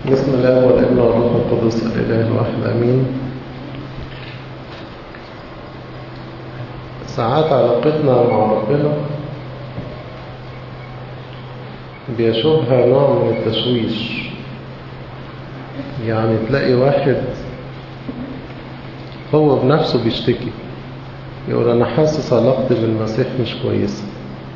بسم الله والابن والروح القدس الإله الواحد أمين ساعات علاقتنا مع ربنا بيشوبها نوع من التشويش يعني تلاقي واحد هو بنفسه بيشتكي يقول أنا حاسس علاقتي بالمسيح مش كويسة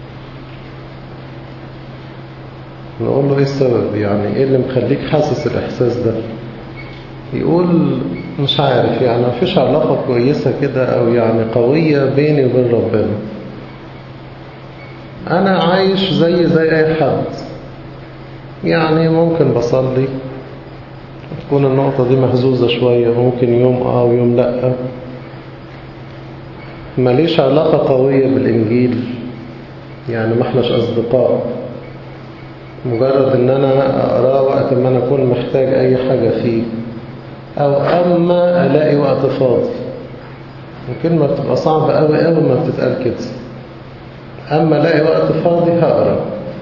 نقول له ايه السبب يعني ايه اللي مخليك حاسس الاحساس ده يقول مش عارف يعني مفيش علاقة كويسة كده او يعني قوية بيني وبين ربنا انا عايش زي زي اي حد يعني ممكن بصلي تكون النقطة دي مهزوزة شوية ممكن يوم اه ويوم لا ماليش علاقة قوية بالانجيل يعني ما احناش اصدقاء مجرد ان انا اقراه وقت ما انا اكون محتاج اي حاجة فيه او اما الاقي وقت فاضي الكلمة بتبقى صعبة قوي قوي ما بتتقال كده اما الاقي وقت فاضي هقرا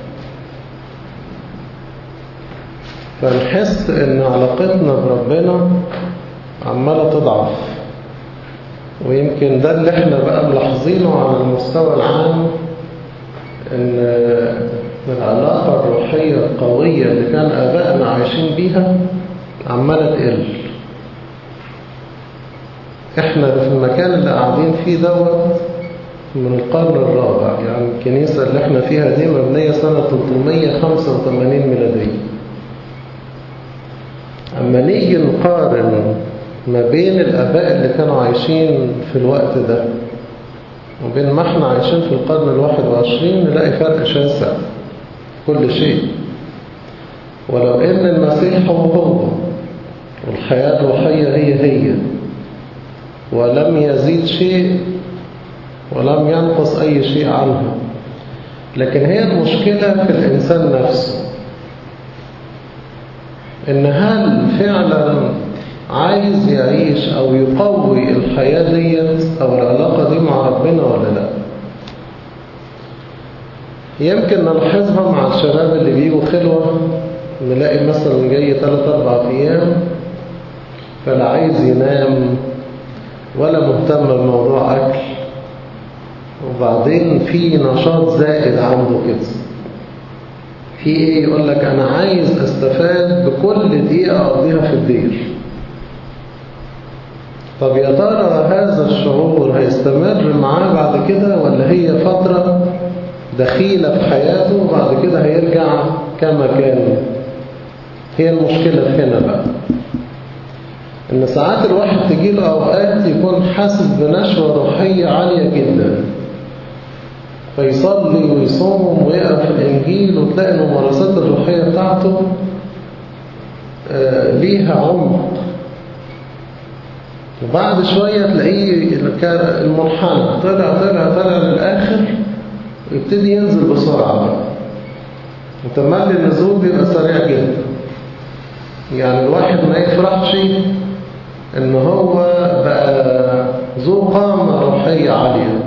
فنحس ان علاقتنا بربنا عمالة تضعف ويمكن ده اللي احنا بقى ملاحظينه على المستوى العام ان العلاقة الروحية القوية اللي كان آبائنا عايشين بيها عمالة تقل احنا في المكان اللي قاعدين فيه دوت من القرن الرابع يعني الكنيسة اللي احنا فيها دي مبنية سنة 385 ميلادية اما نيجي نقارن ما بين الآباء اللي كانوا عايشين في الوقت ده وبين ما احنا عايشين في القرن الواحد وعشرين نلاقي فرق شاسع كل شيء ولو ان المسيح هو هو والحياة الروحية هي هي ولم يزيد شيء ولم ينقص أي شيء عنها لكن هي المشكلة في الإنسان نفسه إن هل فعلا عايز يعيش أو يقوي الحياة ديت أو العلاقة دي مع ربنا ولا لأ يمكن نلاحظها مع الشباب اللي بيجوا خلوة نلاقي مثلا جاي 3 أربع أيام فلا عايز ينام ولا مهتم بموضوع أكل وبعدين في نشاط زائد عنده كده في ايه يقول لك انا عايز استفاد بكل دقيقة اقضيها في الدير طب يا ترى هذا الشعور هيستمر معاه بعد كده ولا هي فترة دخيلة في حياته وبعد كده هيرجع كما كان هي المشكلة هنا بقى ان ساعات الواحد تجيله اوقات يكون حاسس بنشوة روحية عالية جدا فيصلي ويصوم ويقرأ في الانجيل وتلاقي الممارسات الروحية بتاعته ليها عمق وبعد شوية تلاقيه المنحنى طلع طلع طلع للآخر ويبتدي ينزل بسرعة بقى وتملي النزول بيبقى سريع جدا يعني الواحد ما يفرحش ان هو بقى ذو قامة روحية عالية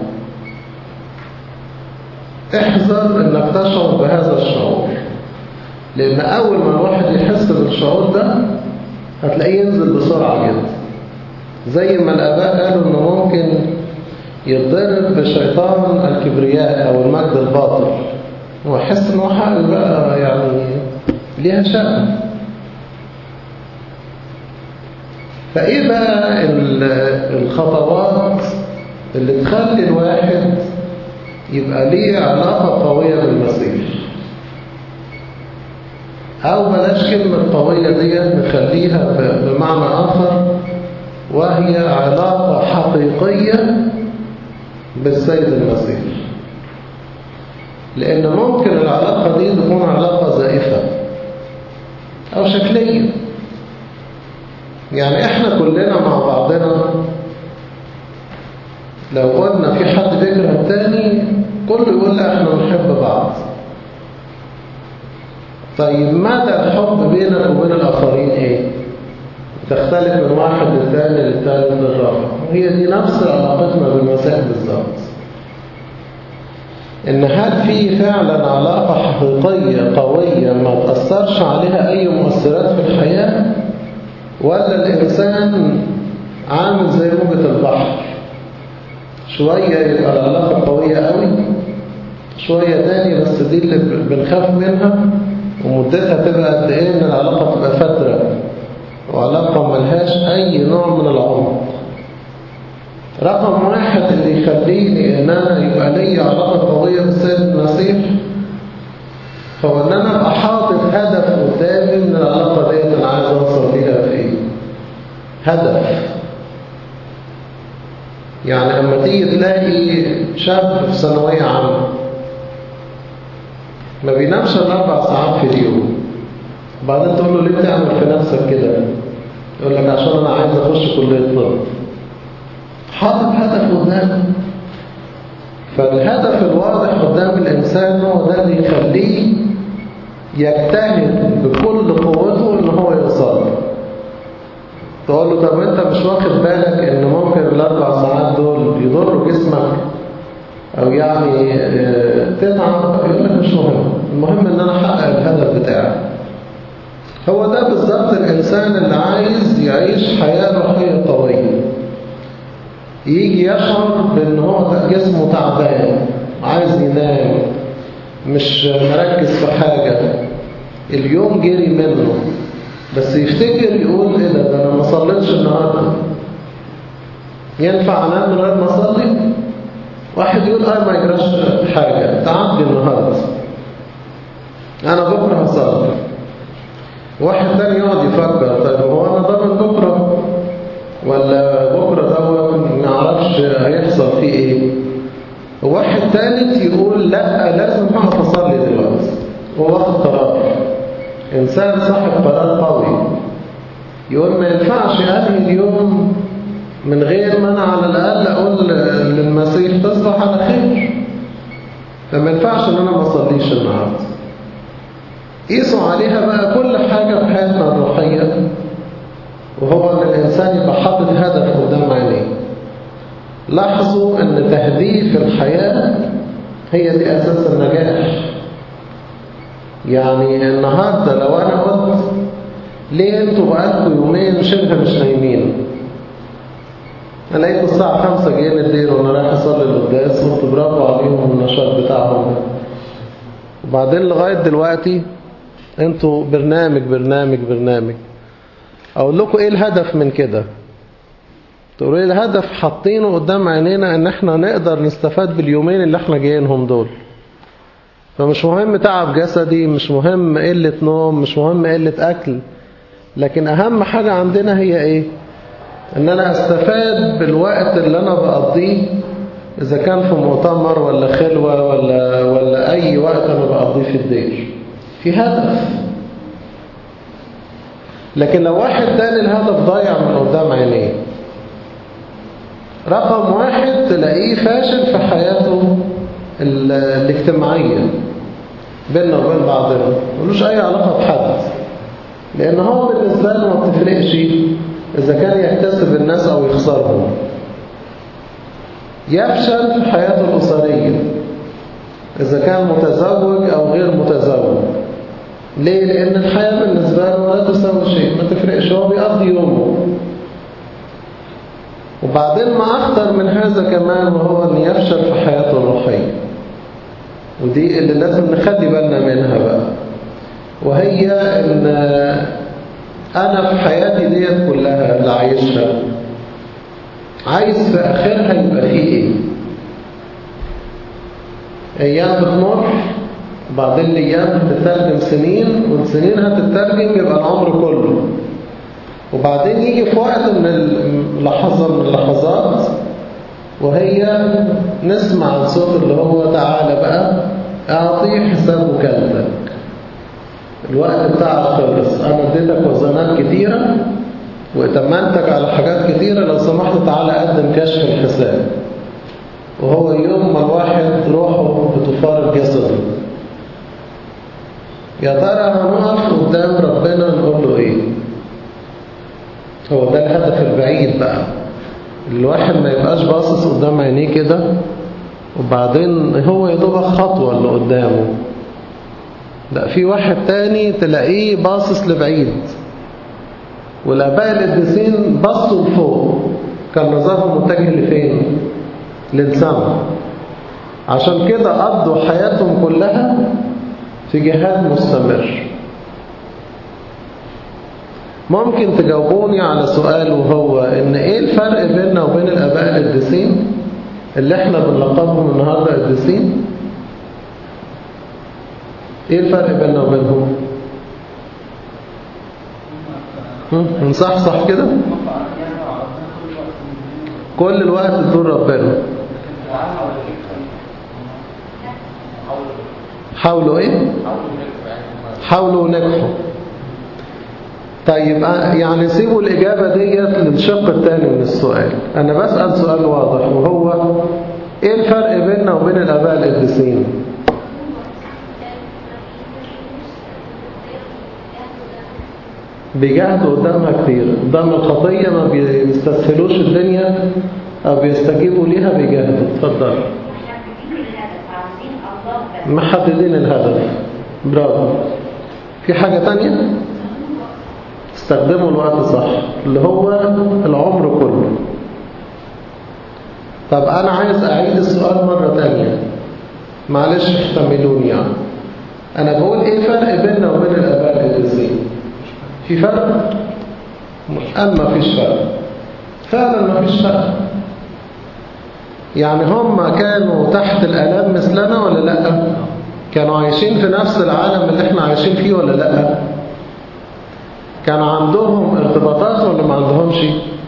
احذر انك تشعر بهذا الشعور لان اول ما الواحد يحس بالشعور ده هتلاقيه ينزل بسرعة جدا زي ما الاباء قالوا انه ممكن يتضرب بشيطان الكبرياء او المجد الباطل ويحس انه حاجة بقى يعني ليها شأن فايه بقى الخطوات اللي تخلي الواحد يبقى ليه علاقة قوية بالمسيح او بلاش كلمة قوية دي نخليها بمعنى اخر وهي علاقة حقيقية بالسيد المسيح لأن ممكن العلاقة دي تكون علاقة زائفة أو شكلية يعني إحنا كلنا مع بعضنا لو قلنا في حد بيكره التاني كله يقول لا إحنا بنحب بعض طيب مدى الحب بينك وبين الآخرين إيه؟ تختلف من واحد للثاني للثالث للرابع هي دي نفس علاقتنا بالمسيح بالظبط إن هل في فعلا علاقة حقيقية قوية ما تأثرش عليها أي مؤثرات في الحياة ولا الإنسان عامل زي موجة البحر شوية يبقى العلاقة قوية قوي شوية تاني بس دي اللي بنخاف منها ومدتها تبقى قد ايه ان العلاقة تبقى فترة وعلاقة ملهاش اي نوع من العمق رقم واحد اللي يخليني ان انا يبقى لي علاقة قوية بالسيد المسيح هو ان انا ابقى حاطط هدف قدامي من العلاقة ديت انا عايز اوصل ليها في ايه هدف يعني اما تيجي تلاقي شاب في ثانوية عامة ما بينامش الا اربع ساعات في اليوم بعدين تقول له ليه بتعمل في نفسك كده يقول لك عشان انا عايز اخش كليه طب حاطط هدف قدامه فالهدف الواضح قدام الانسان هو ده اللي يخليه يجتهد بكل قوته ان هو يوصل تقول له طب انت مش واخد بالك ان ممكن الاربع ساعات دول يضروا جسمك او يعني تتعب يقول لك مش مهم المهم ان انا احقق الهدف بتاعي هو ده بالظبط الانسان اللي عايز يعيش حياة روحية قوية يجي يشعر بان هو جسمه تعبان عايز ينام مش مركز في حاجة اليوم جري منه بس يفتكر يقول ايه ده ده انا ما صليتش النهارده ينفع انام من غير ما اصلي واحد يقول اه ما يجراش حاجه تعدي النهارده انا بكره هصلي واحد تاني يقعد يفكر طيب هو انا ضامن بكره ولا بكره ده ما اعرفش هيحصل فيه ايه وواحد تالت يقول لا لازم هقف اصلي دلوقتي هو واخد قرار إنسان صاحب قرار قوي يقول ما ينفعش هذه اليوم من غير ما أنا على الأقل أقول للمسيح تصبح على خير فما ينفعش إن أنا ما أصليش النهاردة قيسوا عليها بقى كل حاجة في حياتنا الروحية وهو أن الإنسان يبقى حاطط هدف قدام عينيه لاحظوا أن تهديف الحياة هي دي أساس النجاح يعني النهاردة لو أنا قلت ليه انتوا بقالكوا يومين شبه مش نايمين أنا لقيت الساعة خمسة جايين الدير وأنا رايح أصلي القداس قلت برافو عليهم النشاط بتاعهم وبعدين لغاية دلوقتي انتوا برنامج برنامج برنامج أقول لكم إيه الهدف من كده تقولوا لي الهدف حاطينه قدام عينينا إن إحنا نقدر نستفاد باليومين اللي إحنا جايينهم دول فمش مهم تعب جسدي مش مهم قلة نوم مش مهم قلة أكل لكن أهم حاجة عندنا هي إيه إن أنا أستفاد بالوقت اللي أنا بقضيه إذا كان في مؤتمر ولا خلوة ولا, ولا أي وقت أنا بقضيه في الدير في هدف لكن لو واحد تاني الهدف ضايع من قدام عينيه رقم واحد تلاقيه فاشل في حياته الاجتماعية بيننا وبين بعضنا ملوش أي علاقة بحد لأن هو بالنسبة له ما بتفرقش إذا كان يكتسب الناس أو يخسرهم يفشل في حياته الأسرية إذا كان متزوج أو غير متزوج ليه؟ لأن الحياة بالنسبة له لا تساوي شيء ما تفرقش هو بيقضي يومه وبعدين ما أخطر من هذا كمان وهو أن يفشل في حياته الروحية ودي اللي لازم نخلي بالنا منها بقى وهي ان انا في حياتي ديت كلها اللي عايشها عايز في اخرها يبقى فيه ايه ايام بتمر وبعدين الايام بتترجم سنين والسنين هتترجم يبقى العمر كله وبعدين يجي في وقت من اللحظة من اللحظات وهي نسمع الصوت اللي هو تعالى بقى اعطي حساب وكالتك الوقت بتاعك خلص انا اديتك وزنات كتيرة واتمنتك على حاجات كتيرة لو سمحت تعالى قدم كشف الحساب وهو يوم ما الواحد روحه بتفارق جسده يا ترى هنقف قدام ربنا نقول له ايه هو ده الهدف البعيد بقى الواحد ما يبقاش باصص قدام عينيه كده وبعدين هو يدوبك خطوة اللي قدامه لا في واحد تاني تلاقيه باصص لبعيد والآباء القديسين بصوا لفوق كان نظرهم متجه لفين للسماء عشان كده قضوا حياتهم كلها في جهاد مستمر ممكن تجاوبوني على سؤال وهو ان ايه الفرق بيننا وبين الاباء القديسين اللي احنا بنلقبهم النهارده قديسين ايه الفرق بيننا وبينهم نصحصح كده كل الوقت تدور ربنا حاولوا ايه حاولوا نجحوا طيب يعني سيبوا الإجابة ديت للشق الثاني من السؤال أنا بسأل سؤال واضح وهو إيه الفرق بيننا وبين الآباء القديسين بيجاهدوا قدامها كتير قدام الخطية ما بيستسهلوش الدنيا أو بيستجيبوا ليها بيجاهدوا اتفضل محددين الهدف برافو في حاجة تانية استخدموا الوقت صح اللي هو العمر كله طب أنا عايز أعيد السؤال مرة تانية معلش احتملوني يعني أنا بقول إيه الفرق بيننا وبين الآباء القديسين في فرق أما فيش فرق فعلا ما فيش فرق يعني هم كانوا تحت الآلام مثلنا ولا لأ كانوا عايشين في نفس العالم اللي احنا عايشين فيه ولا لأ كان عندهم ارتباطات ولا ما عندهمش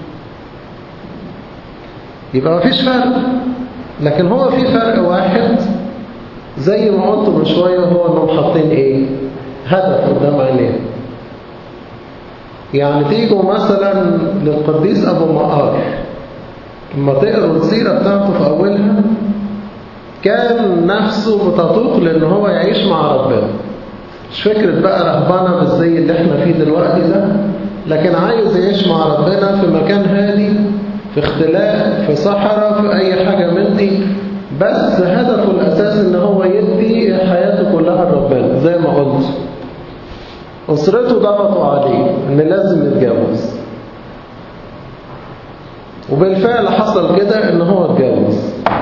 يبقى ما فيش فرق لكن هو في فرق واحد زي ما قلت من شوية هو انهم حاطين ايه هدف قدام عينيه يعني تيجوا مثلا للقديس ابو مقار لما تقروا السيرة بتاعته في اولها كان نفسه بتطوق لان هو يعيش مع ربنا مش فكرة بقى رهبانة بالزي اللي احنا فيه دلوقتي ده لكن عايز يعيش مع ربنا في مكان هادي في اختلاء في صحراء في اي حاجة من دي بس هدفه الاساس ان هو يدي حياته كلها لربنا زي ما قلت اسرته ضغطوا عليه ان لازم يتجوز وبالفعل حصل كده ان هو اتجوز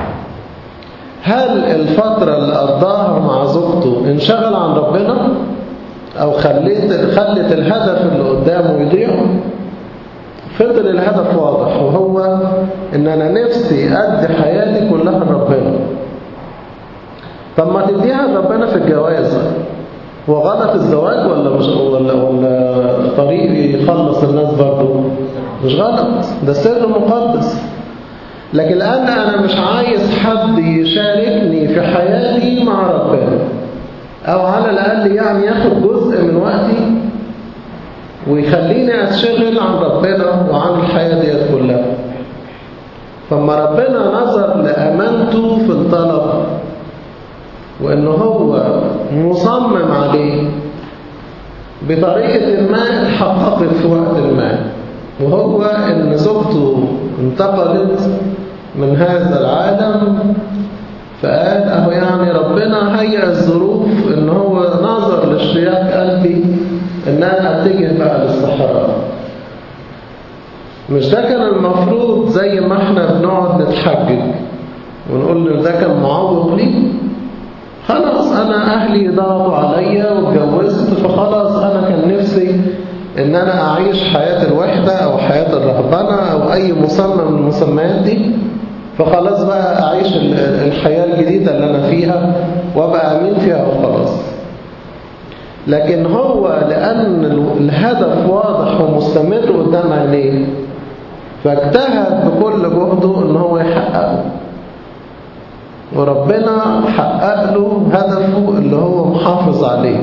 هل الفترة اللي قضاها مع زوجته انشغل عن ربنا او خليت خلت الهدف اللي قدامه يضيع فضل الهدف واضح وهو ان انا نفسي ادي حياتي كلها لربنا طب ما تديها لربنا في الجواز هو غلط الزواج ولا مش ولا ولا طريق يخلص الناس برضه مش غلط ده سر مقدس لكن الآن أنا مش عايز حد يشاركني في حياتي مع ربنا أو على الأقل يعني ياخد جزء من وقتي ويخليني أتشغل عن ربنا وعن الحياة ديت كلها فما ربنا نظر لأمانته في الطلب وإن هو مصمم عليه بطريقة ما اتحققت في وقت ما وهو إن زوجته انتقلت من هذا العالم فقال أهو يعني ربنا هيئ الظروف إن هو نظر لاشتياق قلبي إن أنا أتجه بقى للصحراء مش ده كان المفروض زي ما احنا بنقعد نتحجج ونقول له ده كان معوق لي خلاص أنا أهلي ضغطوا عليا واتجوزت فخلاص أنا كان نفسي ان انا اعيش حياة الوحدة او حياة الرهبنة او اي مسمى من المسميات دي فخلاص بقى اعيش الحياة الجديدة اللي انا فيها وابقى امين فيها وخلاص لكن هو لان الهدف واضح ومستمر قدام عينيه فاجتهد بكل جهده ان هو يحققه وربنا حقق له هدفه اللي هو محافظ عليه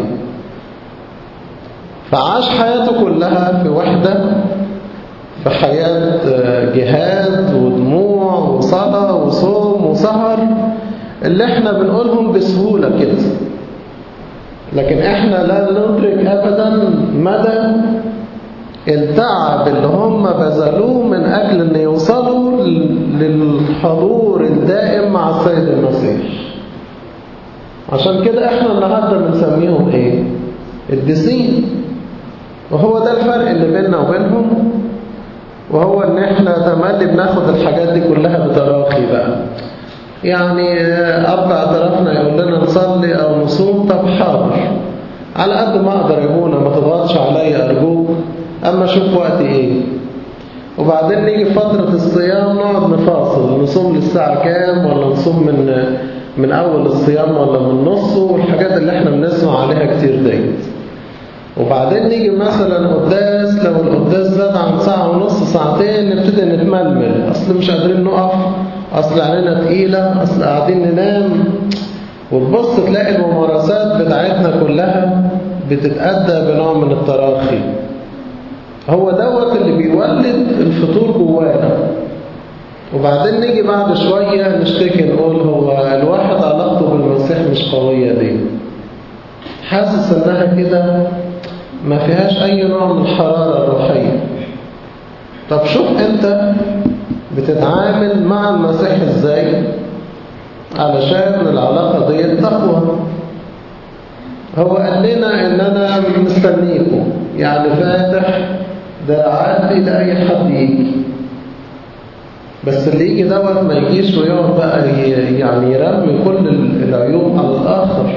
فعاش حياته كلها في وحدة في حياة جهاد ودموع وصلاة وصوم وسهر اللي احنا بنقولهم بسهولة كده لكن احنا لا ندرك ابدا مدى التعب اللي هم بذلوه من اجل ان يوصلوا للحضور الدائم مع مع السيد المسيح عشان كده احنا النهاردة بنسميهم ايه الدسين وهو ده الفرق اللي بيننا وبينهم وهو ان احنا تملي بناخد الحاجات دي كلها بتراخي بقى يعني اب اعترفنا يقول لنا نصلي او نصوم طب حاضر على قد ما اقدر يا ابونا ما تضغطش عليا ارجوك اما اشوف وقت ايه وبعدين نيجي فترة الصيام نقعد نفاصل نصوم للساعة كام ولا نصوم من من أول الصيام ولا من نصه والحاجات اللي احنا بنسمع عليها كتير ديت وبعدين نيجي مثلا قداس لو القداس زاد عن ساعة ونص ساعتين نبتدي نتململ أصل مش قادرين نقف أصل علينا تقيلة أصل قاعدين ننام وتبص تلاقي الممارسات بتاعتنا كلها بتتأدى بنوع من التراخي هو دوت اللي بيولد الفطور جوانا وبعدين نيجي بعد شوية نشتكي نقول هو الواحد علاقته بالمسيح مش قوية دي حاسس انها كده ما فيهاش اي نوع من الحرارة الروحية طب شوف انت بتتعامل مع المسيح ازاي علشان العلاقة دي تقوى هو قال لنا ان انا مستنيكم يعني فاتح دراعاتي لأي حد يجي بس اللي يجي دوت ما يجيش ويقعد بقى يعني يرمي كل العيوب على الآخر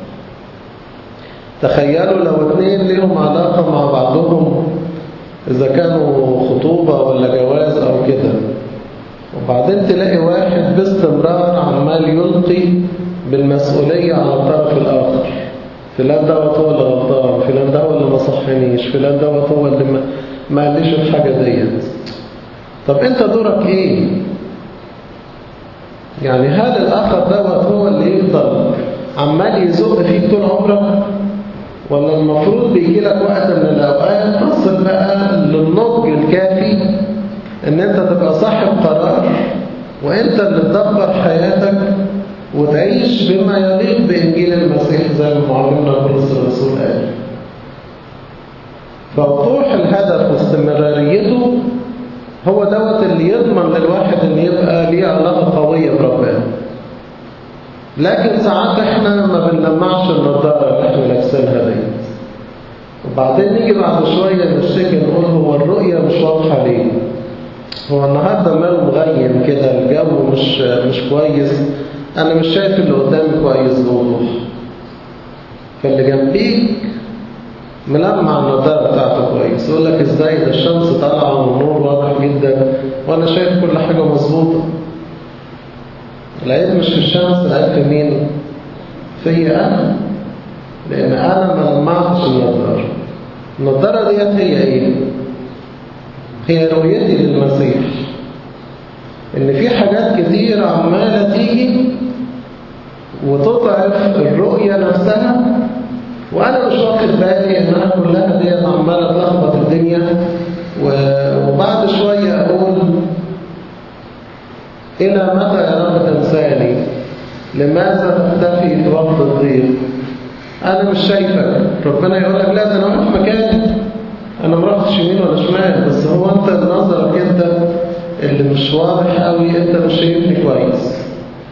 تخيلوا لو اتنين ليهم علاقة مع بعضهم إذا كانوا خطوبة ولا جواز أو كده وبعدين تلاقي واحد باستمرار عمال يلقي بالمسؤولية على الطرف الآخر فلان دوت هو اللي غلطان فلان ده هو اللي ما صحنيش فلان دوت هو اللي ما, ما قاليش الحاجة ديت طب انت دورك ايه يعني هل الاخر دوت هو اللي يفضل عمال يزق فيك طول عمرك ولا المفروض بيجي لك وقت من الاوقات تصل بقى للنضج الكافي ان انت تبقى صاحب قرار وانت اللي تدبر حياتك وتعيش بما يليق بإنجيل المسيح زي ما معلمنا بولس الرسول قال فوضوح الهدف واستمراريته هو دوت اللي يضمن للواحد ان يبقى ليه علاقة قوية بربنا لكن ساعات احنا ما بنلمعش النضارة اللي احنا لابسينها دي وبعدين نيجي بعد شوية نشتكي نقول هو الرؤية مش واضحة ليه هو النهاردة ماله مغيم كده الجو مش مش كويس أنا مش شايف اللي قدامي كويس بوضوح فاللي جنبيك ملمع النضارة بتاعته كويس يقول لك ازاي ده الشمس طالعة والنور واضح جدا وأنا شايف كل حاجة مظبوطة العيب مش في الشمس العيب في مين؟ فيا أنا لأن أنا ما لمعتش النضارة النضارة ديت هي إيه؟ هي رؤيتي للمسيح ان في حاجات كتير عمالة تيجي وتضعف الرؤية نفسها وانا مش واخد بالي انها كلها ديت عمالة تلخبط الدنيا وبعد شوية اقول الى متى يا رب تنساني لماذا تختفي في وقت الضيق انا مش شايفك ربنا يقول لك لا ده انا واقف مكاني انا ما رحتش يمين ولا شمال بس هو انت نظرك انت اللي مش واضح قوي انت مش شايفني كويس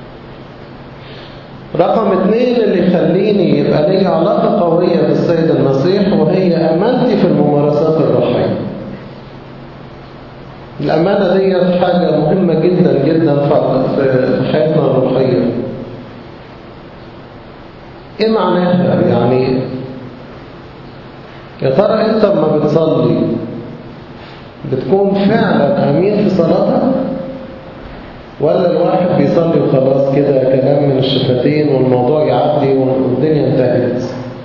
رقم اتنين اللي يخليني يبقى لي علاقة قوية بالسيد المسيح وهي أمانتي في الممارسات الروحية الأمانة دي حاجة مهمة جدا جدا في حياتنا الروحية ايه معناها يعني يا ترى انت لما بتصلي بتكون فعلا امين في صلاتك ولا الواحد بيصلي وخلاص كده كلام من الشفتين والموضوع يعدي والدنيا انتهت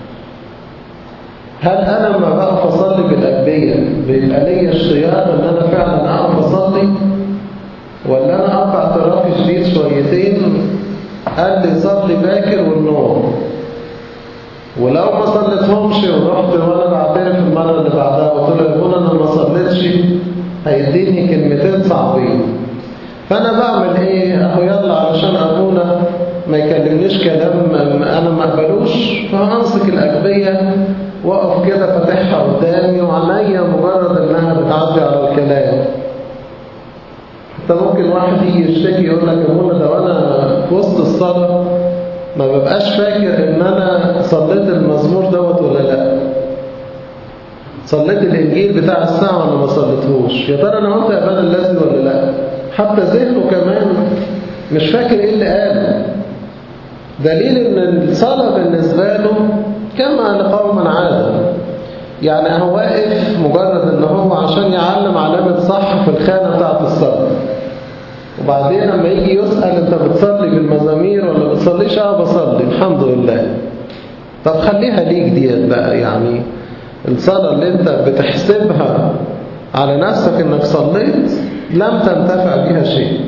هل انا لما بقف اصلي بالاجبيه بيبقى ليا اشتياق ان انا فعلا اقف اصلي ولا انا اقطع اعترافي شديد شويتين قال لي صلي باكر والنوم ولو ما صليتهمش ورحت وانا بعترف المره اللي بعدها وقلت له يقول انا ما صليتش هيديني كلمتين صعبين فانا بعمل ايه اهو يلا علشان ابونا ما يكلمنيش كلام انا ما اقبلوش فامسك الاجبيه واقف كده فاتحها قدامي وعينيا مجرد انها بتعدي على الكلام انت ممكن واحد يجي يشتكي يقول لك يا ابونا ده وانا في وسط الصلاه ما ببقاش فاكر ان انا صليت المزمور دوت ولا لا صليت الانجيل بتاع الساعه ولا ما صليتهوش يا ترى انا قلت يا ابانا الذي ولا لا حتى ذهنه كمان مش فاكر ايه اللي قاله دليل ان الصلاه بالنسبه له كما لقوم عاده يعني هو واقف مجرد ان هو عشان يعلم علامه صح في الخانه بتاعه الصلاه وبعدين لما يجي يسأل انت بتصلي بالمزامير ولا بتصليش اه بصلي الحمد لله طب خليها ليك ديت بقى يعني الصلاة اللي انت بتحسبها على نفسك انك صليت لم تنتفع بها شيء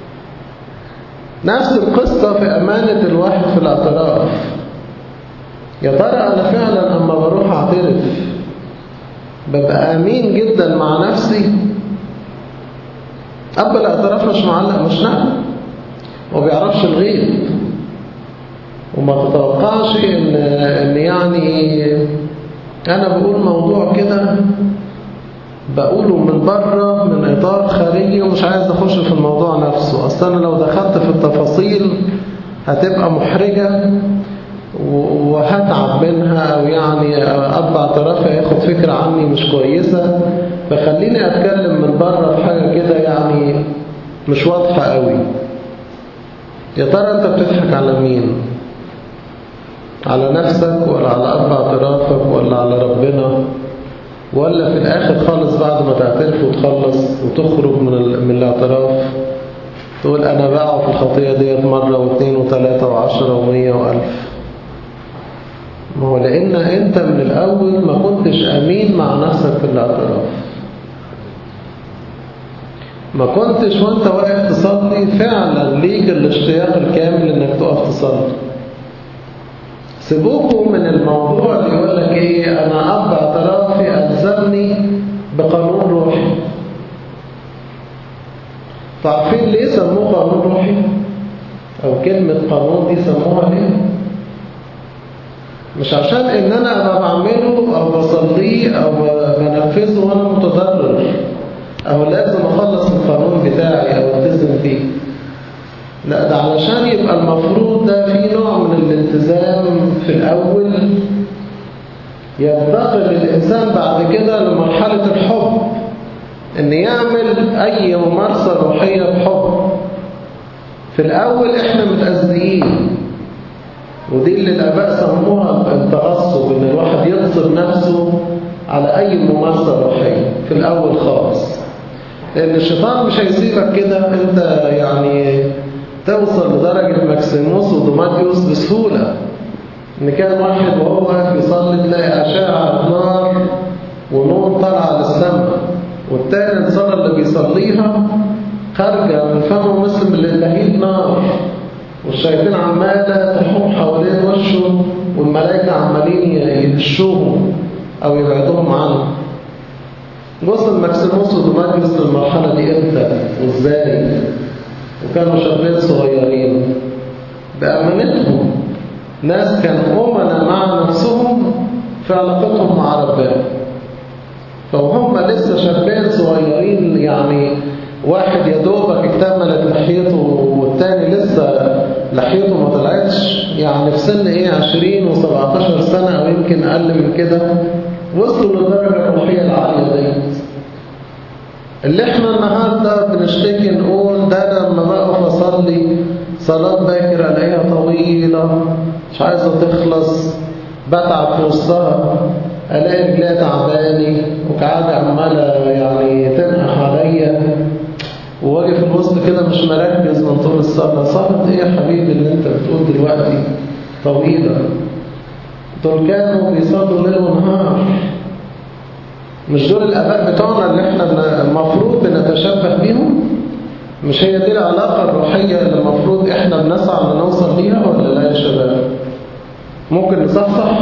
نفس القصة في أمانة الواحد في الاعتراف يا ترى أنا فعلا أما بروح أعترف ببقى أمين جدا مع نفسي أب الاعتراف مش معلق مش نعم وما بيعرفش الغيب وما تتوقعش إن, إن يعني أنا بقول موضوع كده بقوله من بره من إطار خارجي ومش عايز أخش في الموضوع نفسه أصلا لو دخلت في التفاصيل هتبقى محرجة وهتعب منها أو يعني أب اعترافي هياخد فكرة عني مش كويسة فخليني أتكلم من بره في حاجة كده يعني مش واضحة قوي يا ترى أنت بتضحك على مين؟ على نفسك ولا على أب اعترافك ولا على ربنا ولا في الآخر خالص بعد ما تعترف وتخلص وتخرج من, ال... من الاعتراف تقول أنا بقع في الخطية ديت مرة واثنين وثلاثة وعشرة ومية وألف ما هو لأن أنت من الأول ما كنتش أمين مع نفسك في الاعتراف ما كنتش وانت واقف تصلي فعلا ليك الاشتياق الكامل انك تقف تصلي سيبوكوا من الموضوع اللي يقول لك ايه انا اب اعترافي الزمني بقانون روحي تعرفين ليه سموه قانون روحي او كلمة قانون دي سموها ليه مش عشان ان انا ابقى بعمله او بصليه او بنفذه وانا متضرر او لازم اخلص القانون بتاعي او التزم بيه لا ده علشان يبقى المفروض ده في نوع من الالتزام في الأول ينتقل الإنسان بعد كده لمرحلة الحب إن يعمل أي ممارسة روحية بحب في الأول إحنا متأذيين ودي اللي الآباء سموها التغصب إن الواحد يغصب نفسه على أي ممارسة روحية في الأول خالص لأن الشيطان مش هيسيبك كده أنت يعني توصل لدرجة ماكسيموس ودوماتيوس بسهولة إن كان واحد وهو واقف يصلي تلاقي أشعة نار ونور طالعة للسماء والتاني الصلاة اللي بيصليها خارجة من فمه مثل لهيب نار والشياطين عمالة تحوم حوالين وشه والملائكة عمالين يهشوهم أو يبعدوهم عنه وصل ماكسيموس ودوماتيوس للمرحلة دي امتى وازاي وكانوا شابين صغيرين بأمانتهم ناس كانوا أمنا مع نفسهم في علاقتهم مع ربنا فوهم لسه شابين صغيرين يعني واحد يا دوبك اكتملت لحيته والتاني لسه لحيته ما طلعتش يعني في سن ايه 20 و17 سنة او يمكن اقل من كده وصلوا للدرجة الروحية العالية ديت اللي احنا النهاردة بنشتكي نقول ده أنا لما بقف أصلي صلاة باكرة ألاقيها طويلة مش عايزة تخلص بتعب في وسطها ألاقي رجليها تعباني وكعادة عمالة يعني تنقح عليا وواجي في الوسط كده مش مركز من طول الصلاة صلاة ايه يا حبيبي اللي انت بتقول دلوقتي طويلة دول كانوا بيصلوا ليل ونهار مش دول الآباء بتوعنا اللي احنا المفروض بنتشبه بيهم مش هي دي العلاقة الروحية اللي المفروض احنا بنسعى ان نوصل ليها ولا لا يا شباب ممكن نصحصح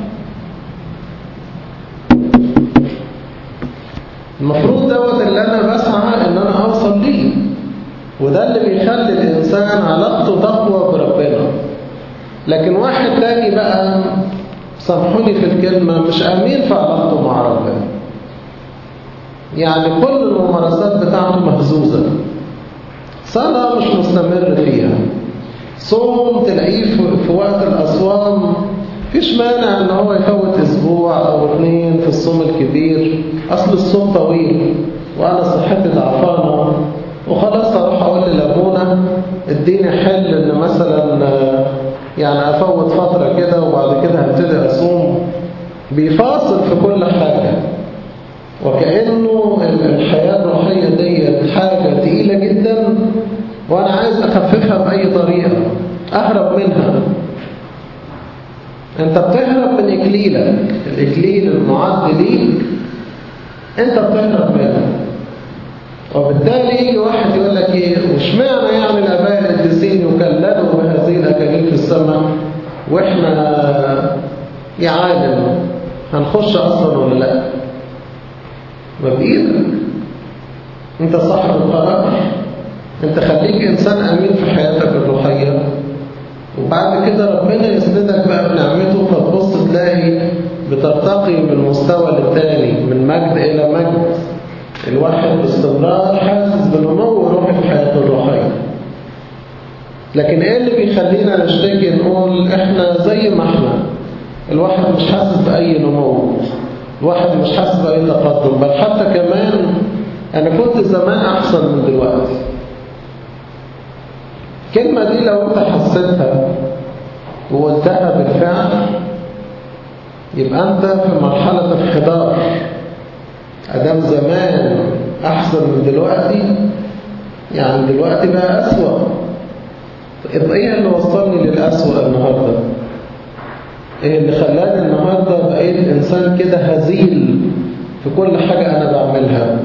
المفروض دوت اللي انا بسعى ان انا اوصل ليه وده اللي بيخلي الانسان علاقته تقوى بربنا لكن واحد تاني بقى سامحوني في الكلمة مش امين في علاقته مع ربنا يعني كل الممارسات بتاعته مهزوزة صلاة مش مستمر فيها صوم تلاقيه في وقت الأصوام فيش مانع ان هو يفوت اسبوع او اثنين في الصوم الكبير اصل الصوم طويل وانا صحتي ضعفانه وخلاص اروح اقول لابونا اديني حل ان مثلا يعني افوت فتره كده وبعد كده هبتدي اصوم بيفاصل في كل حاجه وكانه الحياه الروحيه ديت حاجه تقيله جدا وانا عايز اخففها باي طريقه اهرب منها انت بتهرب من اكليلك الاكليل المعد ليك انت بتهرب منه وبالتالي يجي واحد يقول لك ايه مش معنى يعني الاباء القديسين يكللوا بهذه الاكاليل في السماء واحنا يا عالم هنخش اصلا ولا لا ما بايدك انت صاحب القرار انت خليك انسان امين في حياتك الروحيه وبعد كده ربنا يسندك بقى بنعمته فتبص تلاقي بترتقي من مستوى للتاني من مجد إلى مجد الواحد باستمرار حاسس بنمو روحي في حياته الروحية لكن ايه اللي بيخلينا نشتكي نقول احنا زي ما احنا الواحد مش حاسس بأي نمو الواحد مش حاسس بأي تقدم بل حتى كمان أنا كنت زمان أحسن من دلوقتي الكلمة دي لو أنت حسيتها وقلتها بالفعل يبقى أنت في مرحلة انحدار أدام زمان أحسن من دلوقتي يعني دلوقتي بقى أسوأ طيب إيه اللي وصلني للأسوأ النهاردة؟ إيه اللي خلاني النهاردة بقيت إنسان كده هزيل في كل حاجة أنا بعملها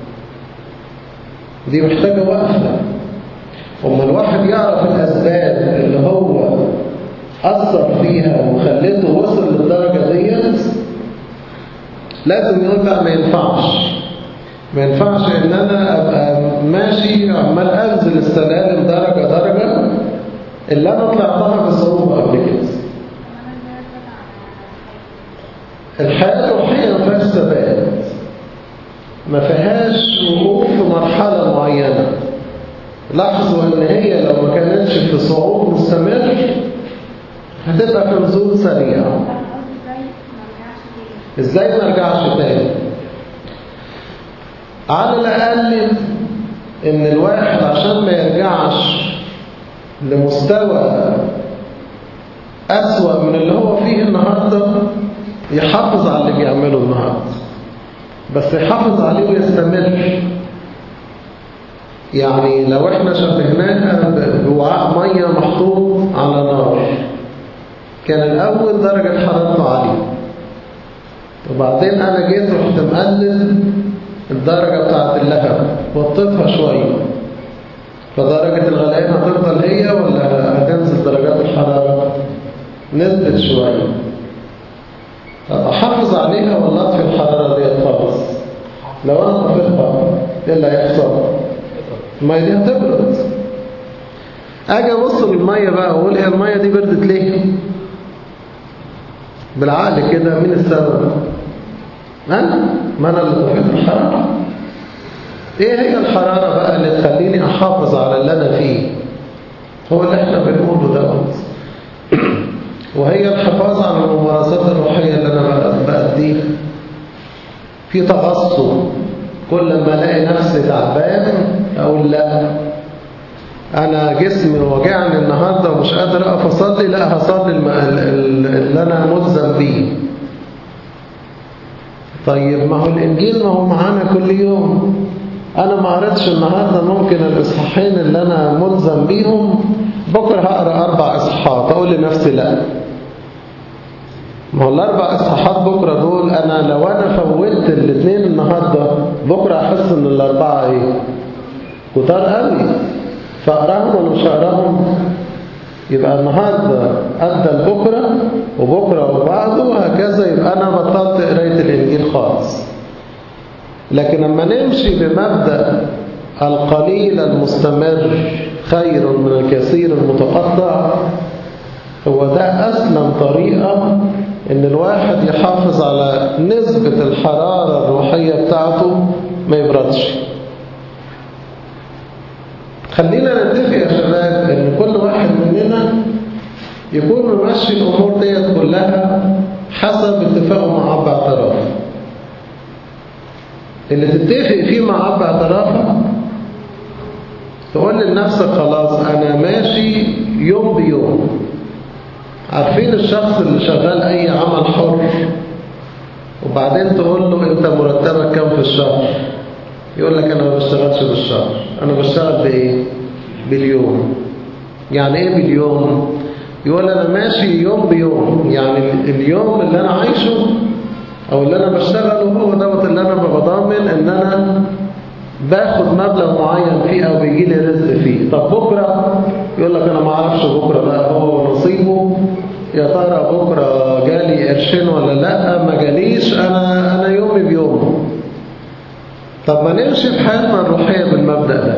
دي محتاجة وقفة وما الواحد يعرف الأسباب اللي هو أثر فيها وخلته وصل للدرجة ديت لازم يقول لا ما ينفعش ما ينفعش ان انا ابقى ماشي عمال انزل السلالم درجة درجة اللي انا طلعتها بصعوبة قبل كده الحياة الروحية ما فيهاش ثبات ما فيهاش وقوف في مرحلة معينة لاحظوا ان هي لو ما كانتش في صعود مستمر هتبقى في نزول سريع ازاي ما ارجعش تاني على الاقل ان الواحد عشان ما يرجعش لمستوى اسوأ من اللي هو فيه النهارده يحافظ على اللي بيعمله النهارده بس يحافظ عليه ويستمر يعني لو احنا شبهناها بوعاء ميه محطوط على نار كان الاول درجه حرارته عاليه وبعدين انا جيت رحت مقلل الدرجه بتاعه اللهب وطيتها شويه فدرجه الغليان هتفضل هي ولا هتنزل درجات الحراره نزلت شويه طب احافظ عليها ولا اطفي الحراره دي خالص لو انا طفيتها ايه اللي هيحصل الميه دي هتبرد اجي ابص للميه بقى واقول هي الميه دي بردت ليه بالعقل كده مين السبب انا ما انا اللي طفيت الحراره ايه هي الحراره بقى اللي تخليني احافظ على اللي انا فيه هو اللي احنا بنقوله دوت وهي الحفاظ على الممارسات الروحيه اللي انا بأديها في تغصب كل ما الاقي نفسي تعبان اقول لا انا جسمي وجعني النهارده ومش قادر اقف اصلي لا هصلي اللي انا ملزم بيه طيب ما هو الانجيل ما هو معانا كل يوم انا ما قريتش النهارده ممكن الاصحاحين اللي انا ملزم بيهم بكره هقرا اربع اصحاحات اقول لنفسي لا ما هو الاربع اصحاحات بكره دول انا لو انا فوتت الاثنين النهارده بكره احس ان الاربعه ايه كتار قوي فاقراهم ولا مش هقراهم يبقى النهارده ادى لبكره وبكره وبعده وهكذا يبقى انا بطلت قرايه الانجيل خالص لكن لما نمشي بمبدا القليل المستمر خير من الكثير المتقطع هو ده أسلم طريقة إن الواحد يحافظ على نسبة الحرارة الروحية بتاعته ما يبردش خلينا نتفق يا شباب ان كل واحد مننا يكون ممشي الامور ديت كلها حسب اتفاقه مع اب اعتراف اللي تتفق فيه مع اب اعترافك تقول لنفسك خلاص انا ماشي يوم بيوم عارفين الشخص اللي شغال اي عمل حر وبعدين تقول له انت مرتبك كام في الشهر يقول لك انا ما بشتغلش بالشهر انا بشتغل بايه باليوم يعني ايه باليوم يقول انا ماشي يوم بيوم يعني اليوم اللي انا عايشه او اللي انا بشتغله هو دوت اللي انا بضامن ان انا باخد مبلغ معين فيه او بيجي لي رزق فيه طب بكره يقول لك انا ما اعرفش بكره بقى هو نصيبه يا ترى بكره جالي قرشين ولا لا ما جاليش انا انا يومي بيومه طب ما نمشي في حياتنا الروحيه بالمبدا ده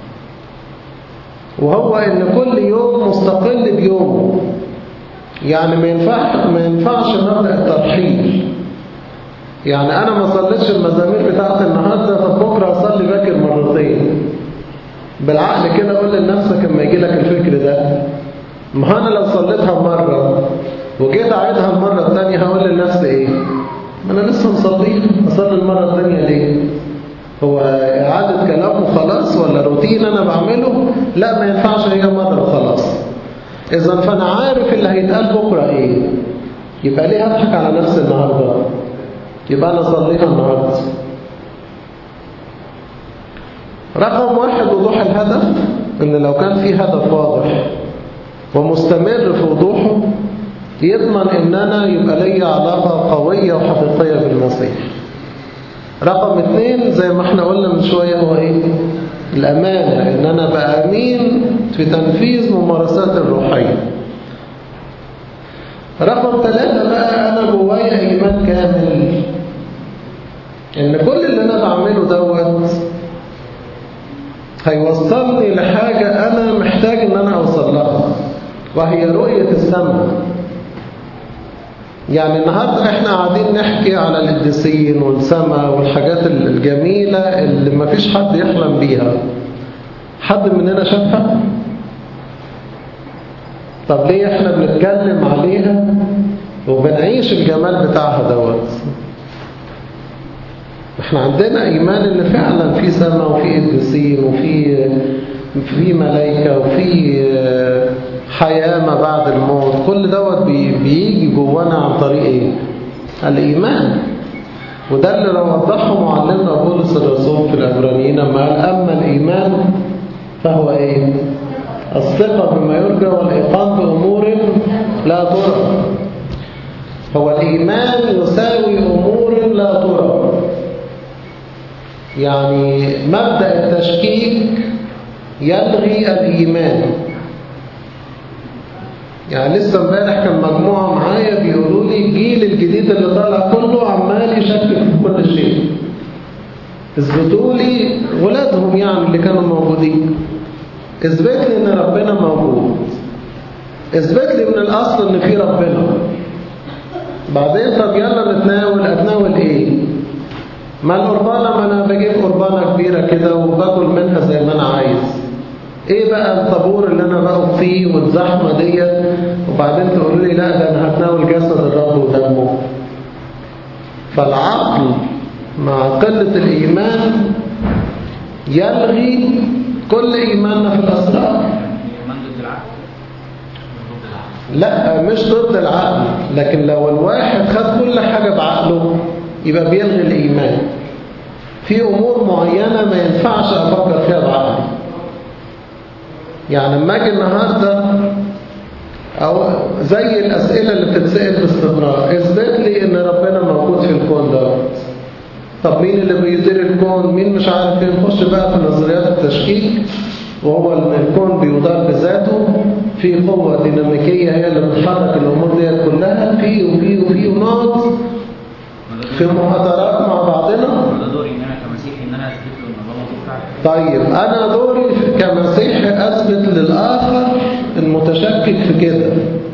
وهو ان كل يوم مستقل بيومه يعني ما ينفعش ما ينفعش مبدا الترحيل يعني انا ما صليتش المزامير بتاعت النهارده طب بكره اصلي باكر مرتين بالعقل كده قول لنفسك لما يجي لك الفكر ده ما انا لو صليتها مره وجيت اعيدها المره الثانيه هقول لنفسي ايه ما انا لسه مصليها اصلي المره الثانيه ليه هو إعادة كلام وخلاص ولا روتين أنا بعمله لا ما ينفعش هي مرة وخلاص إذا فأنا عارف اللي هيتقال بكرة إيه يبقى ليه أضحك على نفسي النهاردة يبقى أنا أصليها النهاردة رقم واحد وضوح الهدف إن لو كان في هدف واضح ومستمر في وضوحه يضمن إن أنا يبقى لي علاقة قوية وحقيقية بالمسيح رقم اثنين زي ما احنا قلنا من شوية هو ايه الأمانة إن أنا بقى أمين في تنفيذ ممارسات الروحية رقم ثلاثة بقى أنا جوايا إيمان كامل إن كل اللي أنا بعمله دوت هيوصلني لحاجة أنا محتاج إن أنا أوصل لها وهي رؤية السماء يعني النهاردة احنا قاعدين نحكي على القديسين والسماء والحاجات الجميلة اللي ما فيش حد يحلم بيها حد مننا شافها طب ليه احنا بنتكلم عليها وبنعيش الجمال بتاعها دوت احنا عندنا ايمان ان فعلا في سماء وفي قديسين وفي في ملائكة وفي حياة ما بعد الموت كل دوت بيجي جوانا عن طريق ايه الإيمان وده اللي وضحه معلمنا بولس الرسول في العبرانيين لما قال أما الإيمان فهو ايه الثقة بما يرجى والإيقان بأمور لا ترى هو الإيمان يساوي أمور لا ترى يعني مبدأ التشكيك يلغي الإيمان يعني لسه امبارح كان مجموعة معايا بيقولوا لي الجيل الجديد اللي طالع كله عمال يشكك في كل شيء اثبتوا لي ولادهم يعني اللي كانوا موجودين اثبت لي ان ربنا موجود اثبت لي من الاصل ان في ربنا بعدين طب يلا نتناول اتناول ايه ما القربانة ما انا بجيب قربانة كبيرة كده وباكل منها زي ما انا عايز ايه بقى الطابور اللي انا بقف فيه والزحمة ديت وبعدين تقول لي لا ده انا هتناول جسد الرب ودمه فالعقل مع قلة الايمان يلغي كل ايماننا في الاسرار لا مش ضد العقل لكن لو الواحد خد كل حاجة بعقله يبقى بيلغي الإيمان في أمور معينة ما ينفعش أفكر فيها بعقلي يعني لما أجي النهاردة أو زي الأسئلة اللي بتتسأل باستمرار اثبت لي إن ربنا موجود في الكون ده طب مين اللي بيدير الكون مين مش عارف ايه نخش بقى في نظريات التشكيك وهو الكون بيدار بذاته في قوة ديناميكية هي اللي بتحرك الأمور دي كلها في وفي وفي ونقعد في محاضرات مع بعضنا ده دوري ان انا كمسيحي ان انا اثبت له ان الله موجود فعلا طيب أنا دوري كمسيحي أثبت للآخر المتشكك في كده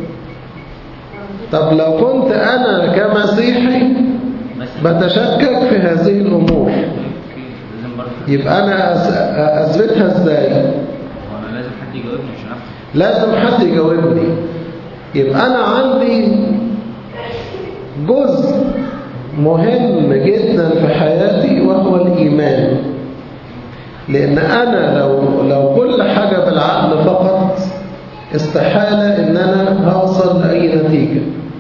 طب لو كنت أنا كمسيحي بس بتشكك في هذه الأمور لازم برضه يبقى أنا أس- أثبتها إزاي لازم حد يجاوبني يبقى أنا عندي جزء مهم جدا في حياتي وهو الإيمان لأن أنا لو, لو كل حاجة بالعقل فقط استحالة إن أنا هوصل لأي نتيجة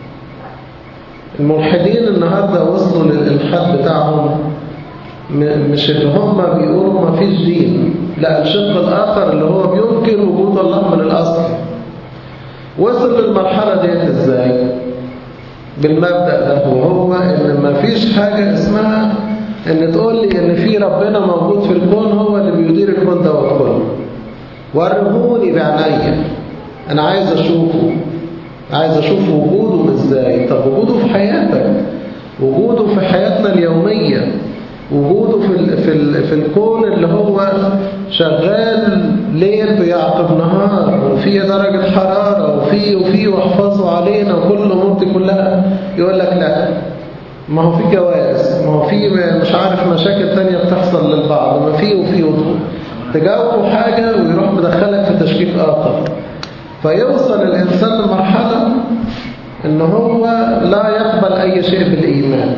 الملحدين النهاردة وصلوا للإلحاد بتاعهم مش اللي هم بيقولوا ما فيش دين لا الشق الآخر اللي هو بينكر وجود الله من الأصل وصل للمرحلة ديت إزاي بالمبدأ ده وهو إن ما فيش حاجة اسمها إن تقول لي إن في ربنا موجود في الكون هو اللي بيدير الكون ده كله ورهوني بعينيا أنا عايز أشوفه عايز أشوف وجوده إزاي طب وجوده في حياتك وجوده في حياتنا اليومية وجوده في ال في ال في الكون اللي هو شغال ليل بيعقب نهار وفي درجة حرارة وفي وفي واحفظوا علينا وكل الأمور دي كلها يقول لك لا ما هو في جواز ما هو في مش عارف مشاكل تانية بتحصل للبعض ما في وفي وضوء تجاوبه حاجة ويروح مدخلك في تشكيك آخر فيوصل الإنسان لمرحلة إن هو لا يقبل أي شيء بالإيمان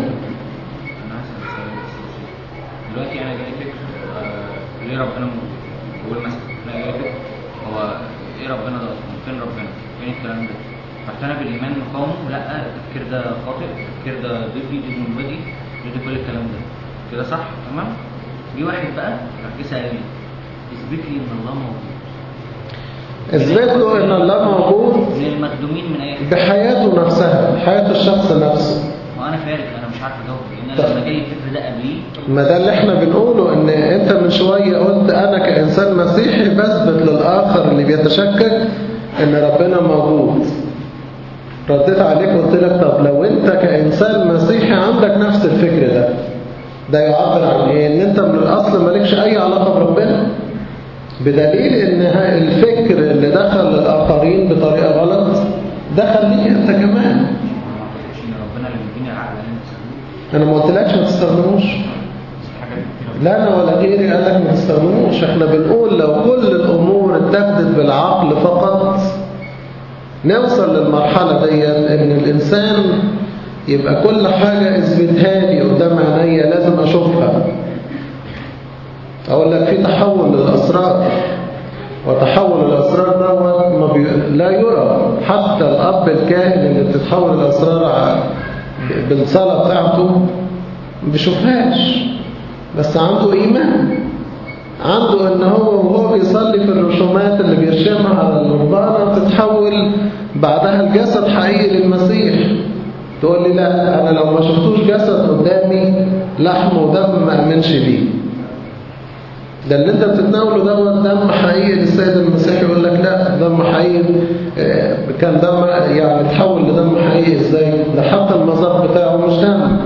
دلوقتي انا جالي فكر آه، ليه ربنا موجود بقول مثلا انا جالي فكر هو ايه ربنا ده اصلا فين ربنا فين الكلام ده رحت انا بالايمان مقاومه لا التفكير ده خاطئ التفكير ده ضدي ضد مبادئي ضد كل الكلام ده كده صح تمام جه واحد بقى راح جه سالني اثبت لي ان الله موجود اثبت له ان الله موجود من المخدومين من اي حاجه بحياته نفسها حياة الشخص نفسه وانا فارق انا مش عارف اجاوب لان طب. انا لما جالي الفكر ده قبليه ما ده اللي احنا بنقوله ان انت من شوية قلت انا كإنسان مسيحي بثبت للآخر اللي بيتشكك ان ربنا موجود رديت عليك قلت لك طب لو انت كإنسان مسيحي عندك نفس الفكر ده ده يعبر عن ايه ان انت من الاصل مالكش اي علاقة بربنا بدليل ان ها- الفكر اللي دخل للآخرين بطريقة غلط دخل ليك انت كمان ما اعتقدش ان ربنا اللي بيديني العقل انا بستخدمه انا ما قلتلكش ما تستخدموش حاجات كتير لا انا ولا غيري قال لك ما تستخدموش احنا بنقول لو كل الامور اتخذت بالعقل فقط نوصل للمرحلة دي ان الانسان يبقى كل حاجة اثبتها لي قدام عينيا لازم اشوفها اقول لك في تحول للاسرار وتحول الاسرار دوت ما بي... لا يرى حتى الاب الكاهن اللي بتتحول الاسرار ع- بالصلاه بتاعته ما بيشوفهاش بس عنده ايمان عنده ان هو وهو بيصلي في الرسومات اللي بيرسمها على الرهبانه بتتحول بعدها الجسد حقيقي للمسيح تقول لي لا انا لو ما شفتوش جسد قدامي لحم ودم ما امنش بيه ده اللي انت بتتناوله دوت دم حقيقي للسيد المسيح يقول لك لا دم حقيقي آه، كان دم يعني تحول لدم حقيقي ازاي ده حتى المذاق بتاعه مش دم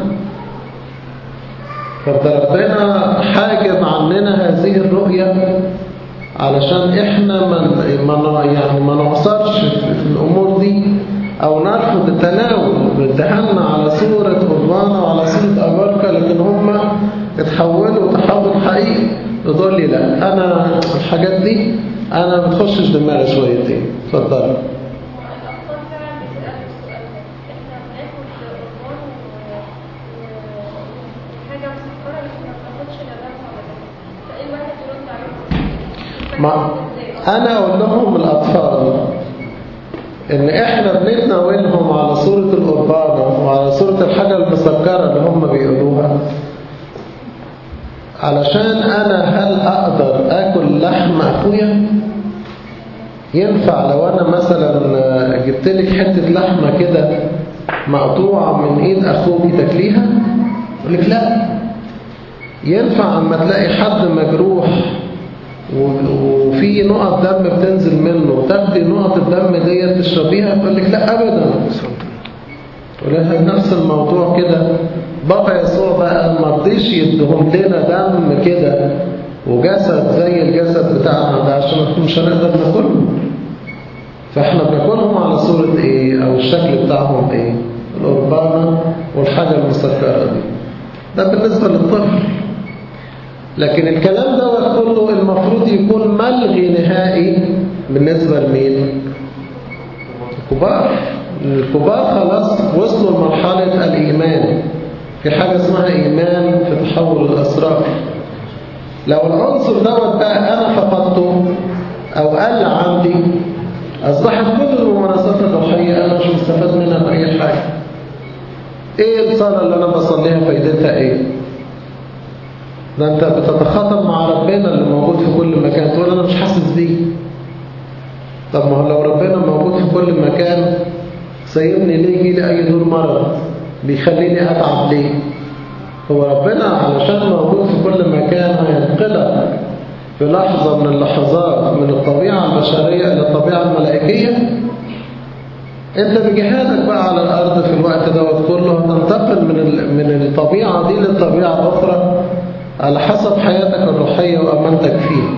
فده ربنا حاجب عننا هذه الرؤية علشان احنا من ما يعني ما نعصرش في الامور دي او نرفض التناول باتهامنا على صورة قربانة وعلى صورة أباركة لكن هم اتحولوا تحول حقيقي تقول لي لا انا الحاجات دي انا ما بتخشش دماغي شويتين اتفضل الأطفال فعلا بيسألوا السؤال ده احنا بناكل قربان وحاجة مسكرة بس ما بناخدش لبن ولا لبن فايه الواحد يرد عليهم؟ ما انا اقول لهم الاطفال ان احنا بنتناولهم على صورة القربانة وعلى صورة الحاجة المسكرة اللي هم بيقولوها علشان انا هل اقدر اكل لحم اخويا ينفع لو انا مثلا جبت لك حتة لحمة كده مقطوعة من ايد اخوك تاكليها يقول لك لا ينفع اما تلاقي حد مجروح و- وفي نقط دم بتنزل منه تاخدي نقط الدم ديت تشربيها تقول لك لا ابدا تقول لها نفس الموضوع كده بابا يسوع بقى ما رضيش يدهم لنا دم كده وجسد زي الجسد بتاعنا ده عشان مش هنقدر ناكلهم فاحنا بناكلهم على صورة ايه او الشكل بتاعهم ايه القربانة والحاجة المسكرة دي ده بالنسبة للطفل لكن الكلام ده كله المفروض يكون ملغي نهائي بالنسبة لمين الكبار الكبار خلاص وصلوا لمرحلة الإيمان في حاجة اسمها إيمان في تحول الأسرار لو العنصر دوت بقى أنا فقدته أو قل عندي أصبحت كل الممارسات الروحية أنا مش مستفاد منها بأي حاجة إيه الصلاة اللي أنا بصليها فايدتها إيه؟ ده أنت بتتخاطب مع ربنا اللي موجود في كل مكان تقول أنا مش حاسس بيه طب ما هو لو ربنا موجود في كل مكان سيبني ليه يجي لي أي دور مرض بيخليني أتعب ليه هو ربنا علشان موجود في كل مكان هينقلك في لحظة من اللحظات من الطبيعة البشرية إلى الطبيعة الملائكية أنت بجهادك بقى على الأرض في الوقت دوت كله هتنتقل من من الطبيعة دي للطبيعة الأخرى على حسب حياتك الروحية وأمانتك فيها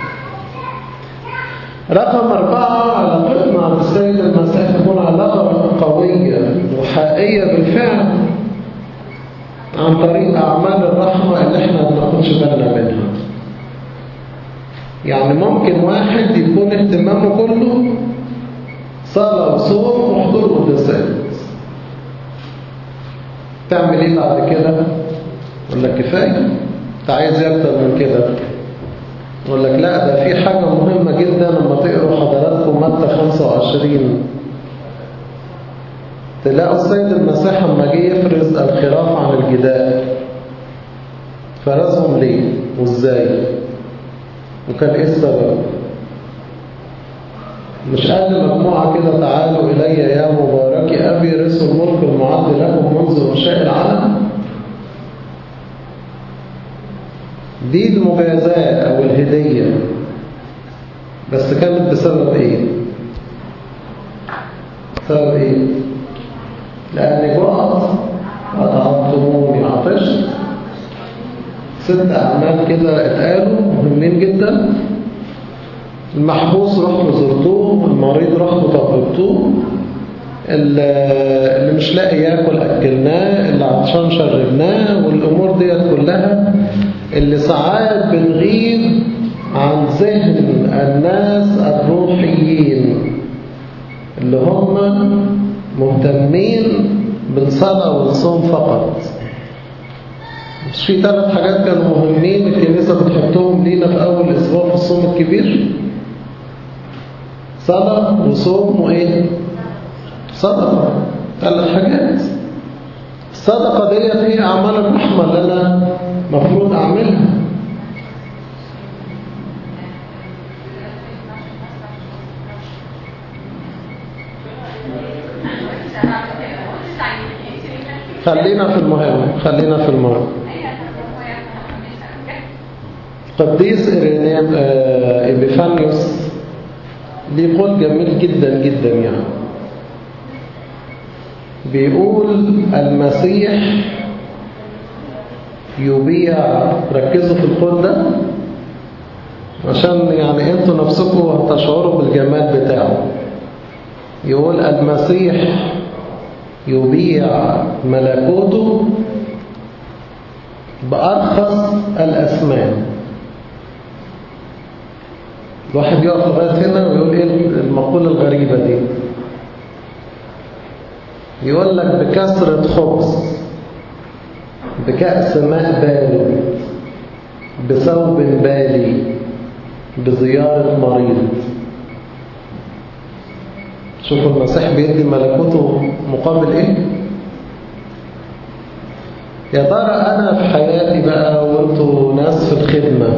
رقم أربعة علاقتنا مع السيد المسيح تكون علاقة قوية وحقيقية بالفعل عن طريق أعمال الرحمة اللي احنا ما بناخدش بالنا منها يعني ممكن واحد يكون اهتمامه كله صلاة وصوم وحضور قداسات تعمل ايه بعد كده؟ يقول لك كفاية انت عايز ايه اكتر من كده يقول لك لا ده في حاجة مهمة جدا لما تقروا حضراتكم متى 25 تلاقوا السيد المسيح لما جه يفرز الخراف عن الجداء فرزهم ليه وازاي وكان ايه السبب مش قال مجموعة كده تعالوا إلي يا مبارك أبي رسل الملك المعد لكم منذ إنشاء العالم دي المجازاة أو الهدية بس كانت بسبب إيه؟ بسبب إيه؟ لأني جعت وأطعمتموني عطشت ست أعمال كده اتقالوا مهمين جدا المحبوس رحتوا زرتوه المريض رحتوا طببتوه اللي مش لاقي ياكل أكلناه اللي عطشان شربناه والأمور ديت كلها اللي ساعات بنغيب عن ذهن الناس الروحيين اللي هم مهتمين بالصلاة والصوم فقط مش في ثلاث حاجات كانوا مهمين الكنيسة بتحطهم لينا في أول أسبوع في الصوم الكبير صلاة وصوم وإيه؟ صدقة ثلاث حاجات الصدقة ديت هي أعمال الرحمة اللي أنا مفروض أعملها خلينا في المهم خلينا في المهم قديس إبيفانيوس ليه قول جميل جدا جدا يعني بيقول المسيح يبيع ركزوا في القول ده عشان يعني انتوا نفسكم هتشعروا بالجمال بتاعه يقول المسيح يبيع ملكوته بأرخص الأثمان الواحد يقف لغاية هنا ويقول ايه المقولة الغريبة دي يقول لك بكسرة خبز بكأس ماء بارد بثوب بالي بزيارة مريض شوفوا المسيح بيدي ملكوته مقابل ايه يا ترى انا في حياتي بقى وانتوا ناس في الخدمة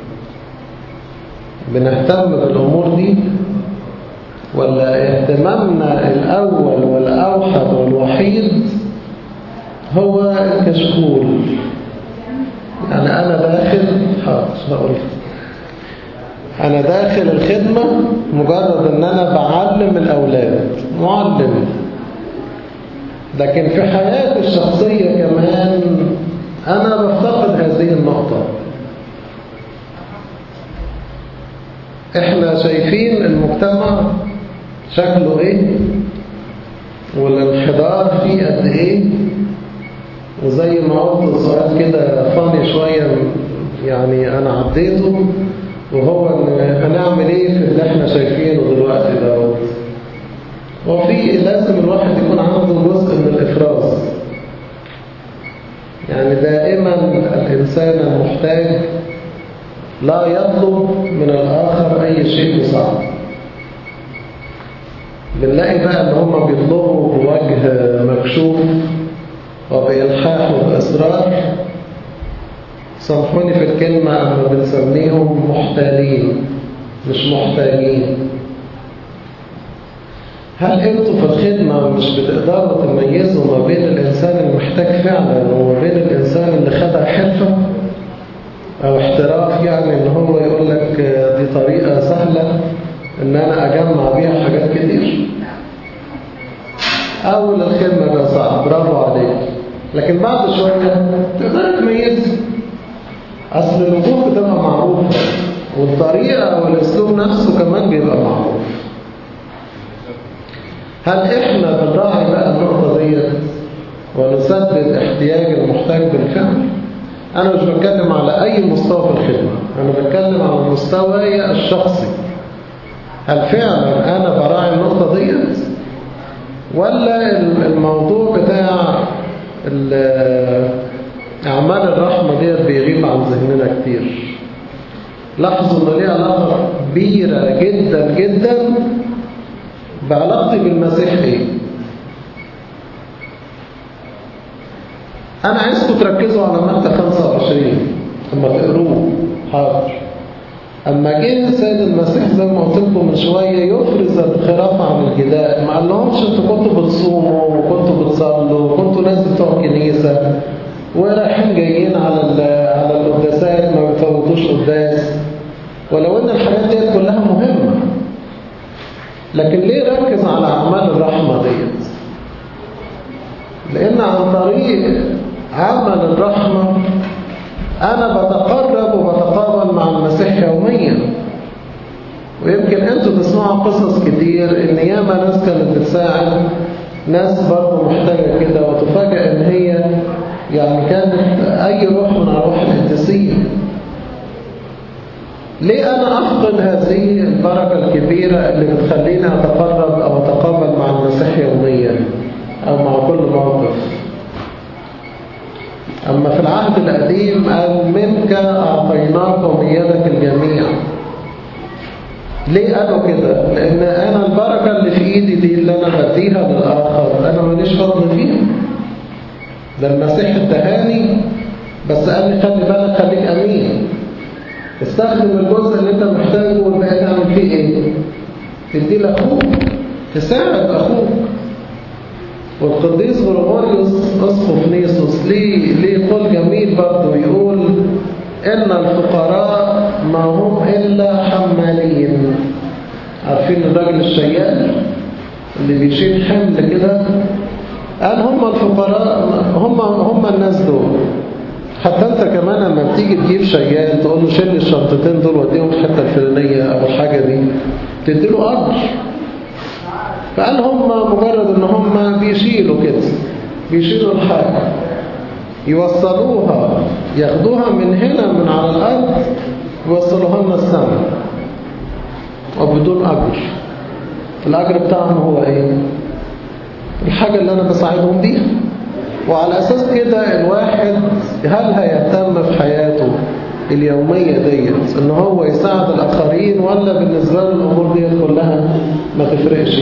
بنهتم بالامور دي ولا اهتمامنا الاول والاوحد والوحيد هو الكشكول يعني انا داخل حاضر هقول أنا داخل الخدمة مجرد أن أنا بعلم الأولاد معلم لكن في حياتي الشخصية كمان أنا بفتقد هذه النقطة إحنا شايفين المجتمع شكله إيه والانحدار فيه قد إيه وزي ما قلت سؤال كده فاني شوية يعني أنا عديته وهو ان هنعمل ايه في اللي احنا شايفينه دلوقتي دوت وفي لازم الواحد يكون عنده جزء من الافراز يعني دائما الانسان المحتاج لا يطلب من الاخر اي شيء صعب بنلاقي بقى ان هم بيطلبوا بوجه مكشوف وبإلحاح وبإصرار سامحوني في الكلمة أما بنسميهم محتالين مش محتاجين هل انتوا في الخدمة مش بتقدروا تميزوا ما بين الإنسان المحتاج فعلا وما بين الإنسان اللي خدع حرفة أو احتراف يعني إن هو يقول لك دي طريقة سهلة إن أنا أجمع بيها حاجات كتير أول الخدمة ده صعب برافو عليك لكن بعد شوية تقدر تميز أصل الوجوه بتبقى معروفة والطريقة والأسلوب نفسه كمان بيبقى معروف هل إحنا بنراعي بقى النقطة ديت ونسدد احتياج المحتاج بالفعل؟ أنا مش بتكلم على أي مستوى في الخدمة أنا بتكلم على مستواي الشخصي هل فعلا أنا براعي النقطة ديت؟ ولا الموضوع بتاع أعمال الرحمة ديت بيغيب عن ذهننا كتير لاحظوا إن ليه علاقة كبيرة جدا جدا بعلاقتي بالمسيح إيه؟ أنا عايزكم تركزوا على متى 25 لما تقروه حاضر أما جه السيد المسيح زي ما قلت لكم من شوية يفرز الخراف عن الجداء ما قالهمش انتوا كنتوا بتصوموا وكنتوا بتصلوا وكنتوا ناس بتوع كنيسة ورايحين جايين على على القداسات ما بتفوتوش قداس ولو ان الحاجات ديت كلها مهمة لكن ليه ركز على أعمال الرحمة ديت لأن عن طريق عمل الرحمة أنا بتقرب وبتقابل مع المسيح يوميا ويمكن أنتوا تسمعوا قصص كتير إن ياما ناس كانت بتساعد ناس برضه محتاجة كده وتفاجأ إن هي يعني كانت أي روح من أرواح القديسية ليه أنا أفقد هذه البركة الكبيرة اللي بتخليني أتقرب أو أتقابل مع المسيح يوميا أو مع كل موقف أما في العهد القديم قال منك أعطيناكم يدك الجميع ليه قالوا كده؟ لأن أنا البركة اللي في إيدي دي اللي أنا بديها للآخر أنا ماليش فضل فيها ده المسيح ادهاني بس قال لي خلي بالك خليك أمين استخدم الجزء اللي أنت محتاجه والباقي تعمل فيه إيه؟ تديه لأخوك تساعد أخوك والقديس غرغوريوس أسقف نيسوس ليه ليه قول جميل برضه يقول إن الفقراء ما هم إلا حمالين عارفين الراجل الشيال اللي بيشيل حمل كده قال هم الفقراء هم هم الناس دول حتى انت كمان لما بتيجي تجيب شيال تقول له شيل الشنطتين دول وديهم الحته الفلانيه او الحاجه دي تديله اجر فقال هم مجرد ان هم بيشيلوا كده بيشيلوا الحاجة يوصلوها ياخدوها من هنا من على الأرض يوصلوها لنا السماء وبدون أجر الأجر بتاعهم هو إيه؟ الحاجة اللي أنا بساعدهم بيها وعلى أساس كده الواحد هل هيهتم في حياته اليومية ديت ان هو يساعد الآخرين ولا بالنسبة له الأمور ديت كلها ما تفرقش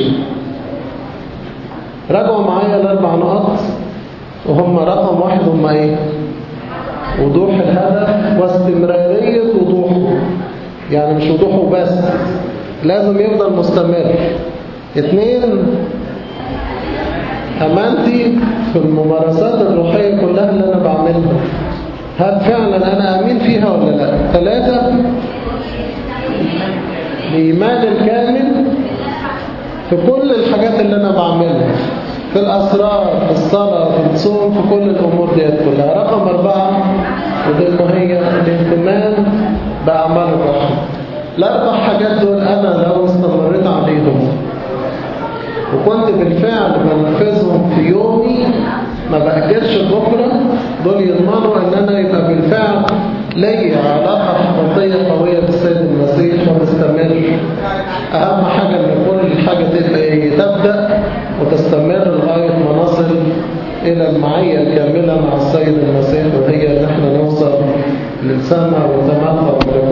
راجعوا معايا الأربع نقط وهم رقم واحد هم ايه وضوح الهدف واستمرارية وضوحه يعني مش وضوحه بس لازم يفضل مستمر اثنين أمانتي في الممارسات الروحية كلها اللي أنا بعملها هل فعلا أنا أمين فيها ولا لا ثلاثة الإيمان الكامل في كل الحاجات اللي أنا بعملها في الأسرار في الصلاة في الصوم في كل الأمور دي كلها رقم أربعة ودي هي الاهتمام بأعمال الرحمة الأربع حاجات دول أنا لو استمريت عليهم وكنت بالفعل بنفذهم في يومي ما بأجلش بكرة دول يضمنوا ان انا يبقى بالفعل لي علاقة حقيقية قوية بالسيد المسيح أهم حاجة إن كل حاجة تبقى إيه؟ تبدأ وتستمر لغاية ما نصل إلى المعية الكاملة مع السيد المسيح وهي إن إحنا نوصل للسماء ونتمتع